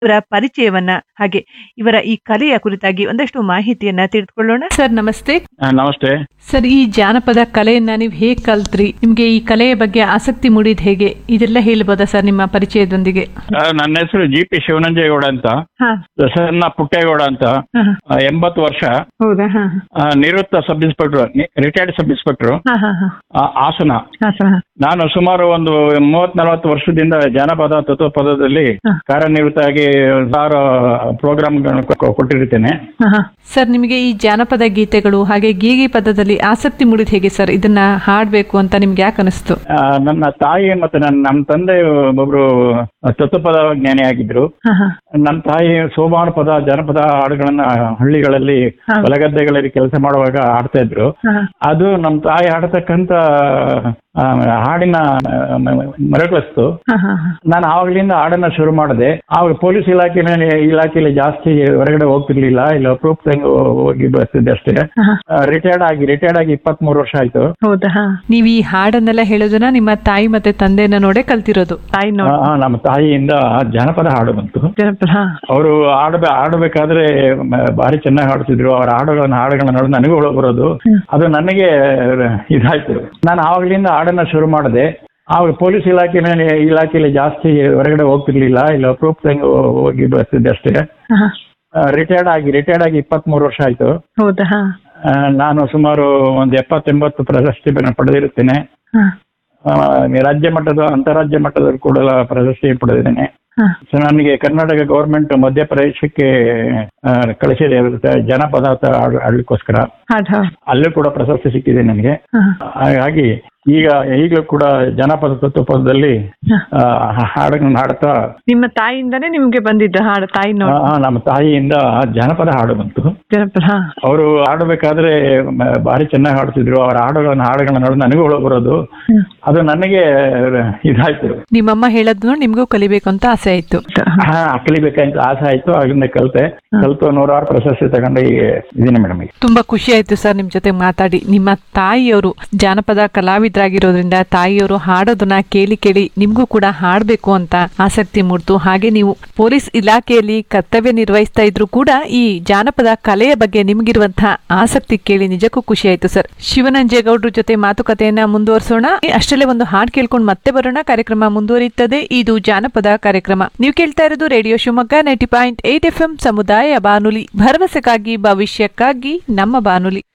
ಇವರ ಪರಿಚಯವನ್ನ ಹಾಗೆ ಇವರ ಈ ಕಲೆಯ ಕುರಿತಾಗಿ ಒಂದಷ್ಟು ಮಾಹಿತಿಯನ್ನ ತಿಳಿದುಕೊಳ್ಳೋಣ ಸರ್ ನಮಸ್ತೆ ಆ, ನಮಸ್ತೆ ಸರ್ ಈ ಜಾನಪದ ಕಲೆಯನ್ನ ನೀವು ಹೇಗೆ ಕಲ್ತ್ರಿ ನಿಮ್ಗೆ ಈ ಕಲೆಯ ಬಗ್ಗೆ ಆಸಕ್ತಿ ಮೂಡಿದ್ ಹೇಗೆ ಇದೆಲ್ಲ ಹೇಳ್ಬೋದಾ ಸರ್ ನಿಮ್ಮ ಪರಿಚಯದೊಂದಿಗೆ ಆ, ನನ್ನ ಹೆಸರು ಜಿ ಪಿ ಶಿವನಂಜೇಗೌಡ ಅಂತ ಹಾ ಸಣ್ಣ ಪುಟ್ಟೇಗೌಡ ಅಂತ ಆ, ಎಂಬತ್ತು ವರ್ಷ ಹೌದಾ ಹಾ ಆ, ನಿವೃತ್ತ sub inspector retired sub inspector ಹಾ ಹಾ ಹಾ ಆ, ಹಾಸನ ಹಾ ಸರ್ ನಾನು ಸುಮಾರು ಒಂದು ಮೂವತ್ ನಲವತ್ತು ವರ್ಷದಿಂದ ಜಾನಪದ ತತ್ವಪದದಲ್ಲಿ ಹಾ. ಕಾರ್ಯನಿರತವಾಗಿ ಸಾವಿರ ಪ್ರೋಗ್ರಾಮ್ ಕೊಟ್ಟಿರ್ತೇನೆ ಸರ್ ನಿಮಗೆ ಈ ಜಾನಪದ ಗೀತೆಗಳು ಹಾಗೆ ಗೀಗಿ ಪದದಲ್ಲಿ ಆಸಕ್ತಿ ಮೂಡಿದ್ ಹೇಗೆ ಸರ್ ಇದನ್ನ ಹಾಡ್ಬೇಕು ಅಂತ ನಿಮ್ಗೆ ಯಾಕೆ ಅನಿಸ್ತು ಆ, ನನ್ನ ತಾಯಿ ಮತ್ತೆ ನನ್ನ ನಮ್ಮ ತಂದೆ ಒಬ್ರು ತತ್ವಪದ ಜ್ಞಾನಿ ಆಗಿದ್ರು ನನ್ನ ತಾಯಿ ಸೋಮಾನ ಪದ ಜನಪದ ಹಾಡುಗಳನ್ನ ಹಳ್ಳಿಗಳಲ್ಲಿ ಹಾ. ಹೊಲಗದ್ದೆಗಳಲ್ಲಿ ಕೆಲಸ ಮಾಡುವಾಗ ಹಾಡ್ತಾ ಇದ್ರು ಅದು ನಮ್ಮ ತಾಯಿ ಹಾಡತಕ್ಕಂತ ಆ, ಹಾಡಿನ ಮರಕಳಿಸ್ತು ನಾನು ಆವಾಗಲಿಂದ ಹಾಡನ್ನ ಶುರು ಮಾಡಿದೆ ಆವಾಗ ಪೊಲೀಸ್ ಇಲಾಖೆನಲ್ಲಿ ಇಲಾಖೆಯಲ್ಲಿ ಜಾಸ್ತಿ ಹೊರಗಡೆ ಹೋಗ್ತಿರ್ಲಿಲ್ಲ ಇಲ್ಲ ಅಪರೂಪದಂಗೆ ಹೋಗಿ ಬರ್ತಿದ್ದೆ ಅಷ್ಟೇ ರಿಟೈರ್ಡ್ ಆಗಿ ರಿಟೈರ್ಡ್ ಆಗಿ ಇಪ್ಪತ್ತ್ ಮೂರು ವರ್ಷ ಆಯ್ತು ಹೌದಾ ನೀವು ಈ ಹಾಡನ್ನೆಲ್ಲ ಹೇಳೋದನ್ನ ನಿಮ್ಮ ತಾಯಿ ಮತ್ತೆ ತಂದೆನ ನೋಡೇ ಕಲ್ತಿರೋದು ತಾಯಿ ಆ, ಆ, ನಮ್ಮ ತಾಯಿಯಿಂದ ಜಾನಪದ ಹಾಡು ಬಂತು ಜನಪದ ಅವರು ಆಡಬೇ ಆಡಬೇಕಾದ್ರೆ ಮ- ಭಾರಿ ಚೆನ್ನಾಗಿ ಹಾಡ್ತಿದ್ರು ಅವರ ಹಾಡುಗಳನ್ನ ಹಾಡುಗಳನ್ನ ನೋಡಿ ನನಗೂ ಒಳಗೆ ಬರೋದು ಅದು ನನಗೆ ಇದಾಯ್ತು ನಾನು ಆವಾಗಲಿಂದ ಹಾಡನ್ನ ಶುರು ಮಾಡಿದೆ ಆವಾಗ ಪೊಲೀಸ್ ಇಲಾಖೆನಲ್ಲಿ ಇಲಾಖೆಯಲ್ಲಿ ಜಾಸ್ತಿ ಹೊರಗಡೆ ಹೋಗ್ತಿರ್ಲಿಲ್ಲ ಇಲ್ಲ ಅಪರೂಪದಂಗೆ ಹೋಗಿ ಬರ್ತಿದ್ದೆ ಅಷ್ಟೇ ರಿಟೈರ್ಡ್ ಆಗಿ ರಿಟೈರ್ಡ್ ಆಗಿ ಇಪ್ಪತ್ತ್ ಮೂರು ವರ್ಷ ಆಯ್ತು ಹೌದಾ ಆ, ನಾನು ಸುಮಾರು ಒಂದು ಎಪ್ಪತ್ತೆಂಬತ್ತು ಪ್ರಶಸ್ತಿ ಪಡೆದಿರುತ್ತೇನೆ ಆ, ರಾಜ್ಯ ಮಟ್ಟದ ಅಂತಾರಾಜ್ಯ ಮಟ್ಟದಲ್ಲಿ ಕೂಡ ಪ್ರಶಸ್ತಿ ಪಡೆದಿದ್ದೇನೆ ಸೊ ನನಗೆ ಕರ್ನಾಟಕ ಗೌರ್ಮೆಂಟ್ ಮಧ್ಯಪ್ರದೇಶಕ್ಕೆ ಆ, ಕಳಿಸಿದೆ ಜನಪದ ಹಾಡು- ಹಾಡ್ಲಿಕ್ಕೋಸ್ಕರ ಅಲ್ಲೂ ಕೂಡ ಪ್ರಶಸ್ತಿ ಸಿಕ್ಕಿದೆ ನನಗೆ ಹಾಗಾಗಿ ಈಗ ಈಗಲೂ ಕೂಡ ಜನಪದ ತತ್ವಪದದಲ್ಲಿ ಆ, ಹಾಡನ್ನು ಹಾಡ್ತಾ ನಿಮ್ಮ ತಾಯಿಯಿಂದಾನೇ ನಿಮ್ಗೆ ಬಂದಿದ್ದ ಹಾಡು ತಾಯಿ ಆ, ಆ, ನಮ್ಮ ತಾಯಿಯಿಂದ ಜಾನಪದ ಹಾಡು ಬಂತು ಜನಪದ ಅವರು ಆಡಬೇಕಾದ್ರೆ ಮ- ಭಾರಿ ಚೆನ್ನಾಗಿ ಹಾಡ್ತಿದ್ರು ಅವರ ಹಾಡುಗಳನ್ನ ಹಾಡುಗಳನ್ನ ನೋಡಿ ನನಗೂ ಒಳಗೆ ಬರೋದು ಅದು ನನಗೆ ಇದಾಯ್ತು ನಿಮ್ಮಮ್ಮ ಹೇಳೋದ್ ನೋಡಿ ನಿಮ್ಗೂ ಕಲಿಬೇಕು ಅಂತ ಆಸೆ ಆಯ್ತು ಹಾ ಕಲಿಬೇಕಂತ ಆಸೆ ಆಯ್ತು ಆಗಿಂದ ಕಲಿತೆ ಕಲಿತು ನೂರಾರು ಪ್ರಶಸ್ತಿ ತಗೊಂಡು ಈಗ ಇದೀನಿ ಮೇಡಮ್ ಈಗ ತುಂಬಾ ಖುಷಿ ಆಯ್ತು ಸರ್ ನಿಮ್ ಜೊತೆ ಮಾತಾಡಿ ನಿಮ್ಮ ತಾಯಿಯವರು ಜಾನಪದ ಕಲಾವಿದರಾಗಿರೋದ್ರಿಂದ ತಾಯಿಯವರು ಹಾಡೋದನ್ನ ಕೇಳಿ ಕೇಳಿ ನಿಮ್ಗೂ ಕೂಡ ಹಾಡ್ಬೇಕು ಅಂತ ಆಸಕ್ತಿ ಮೂಡ್ತು ಹಾಗೆ ನೀವು ಪೊಲೀಸ್ ಇಲಾಖೆಯಲ್ಲಿ ಕರ್ತವ್ಯ ನಿರ್ವಹಿಸ್ತಾ ಇದ್ರು ಕೂಡ ಈ ಜಾನಪದ ಕಲೆಯ ಬಗ್ಗೆ ನಿಮ್ಗಿರುವಂತಹ ಆಸಕ್ತಿ ಕೇಳಿ ನಿಜಕ್ಕೂ ಖುಷಿ ಆಯ್ತು ಸರ್ ಶಿವನಂಜೇಗೌಡ್ರ ಜೊತೆ ಮಾತುಕತೆಯನ್ನ ಮುಂದುವರಿಸೋಣ ಅಷ್ಟರಲ್ಲೇ ಒಂದು ಹಾಡ್ ಕೇಳ್ಕೊಂಡು ಮತ್ತೆ ಬರೋಣ ಕಾರ್ಯಕ್ರಮ ಮುಂದುವರಿಯುತ್ತದೆ ಇದು ಜಾನಪದ ಕಾರ್ಯಕ್ರಮ ನೀವು ಕೇಳ್ತಾ ಇರೋದು radio Shivamogga ninety point eight F M ಸಮುದಾಯ ಬಾನುಲಿ ಭರವಸೆಗಾಗಿ ಭವಿಷ್ಯಕ್ಕಾಗಿ ನಮ್ಮ ಬಾನುಲಿ